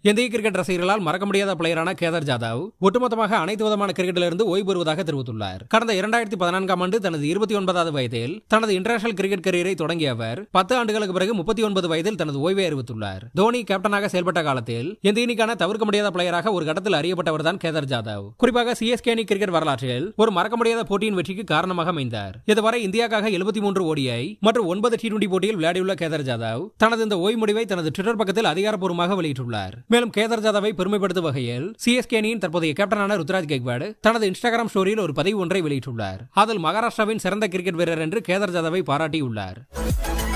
இந்திய கிரிக்கெட் ரசிகர்களால் மறக்க முடியாத பிளேயரான கேதர் ஜாதவ் ஒட்டுமொத்தமாக அனைத்து விதமான கிரிக்கெட்டிலிருந்து ஓய்வு பெறுவதாக தெரிவித்துள்ளார் கடந்த இரண்டாயிரத்தி பதினான்காம் ஆண்டு தனது இருபத்தி ஒன்பதாவது வயதில் தனது இன்டர்நேஷனல் கிரிக்கெட் கரியரை தொடங்கிய அவர் பத்து ஆண்டுகளுக்கு பிறகு முப்பத்தி ஒன்பது வயதில் தனது ஓய்வை அறிவித்துள்ளார் தோனி கேப்டனாக செயல்பட்ட காலத்தில் இந்த அணிக்கான தவிர்க்க முடியாத பிளேயராக ஒரு கட்டத்தில் அறியப்பட்டவர் தான் கேதர் ஜாதவ் குறிப்பாக சிஎஸ்கே அணி கிரிக்கெட் வரலாற்றில் ஒரு மறக்க முடியாத போட்டியின் வெற்றிக்கு காரணமாக அமைந்தார் இதுவரை இந்தியாவுக்காக எழுபத்தி மூன்று ஓடிஐ மற்றும் ஒன்பது டி டுவெண்டி போட்டியில் விளையாடியுள்ள கேதர் ஜாதவ் தனது இந்த ஓய்வு முடிவை தனது ட்விட்டர் பக்கத்தில் அதிகாரப்பூர்வமாக வெளியிட்டுள்ளார் மேலும் கேதர் ஜாதவை பெருமைப்படுத்தும் வகையில் சிஎஸ்கே அணியின் தற்போதைய கேப்டனான ருத்ராஜ் கெக்வாட் தனது இன்ஸ்டாகிராம் ஸ்டோரியில் ஒரு பதிவு ஒன்றை வெளியிட்டுள்ளார் அதில் மகாராஷ்டிராவின் சிறந்த கிரிக்கெட் வீரர் என்று கேதர் ஜாதவை பாராட்டியுள்ளார்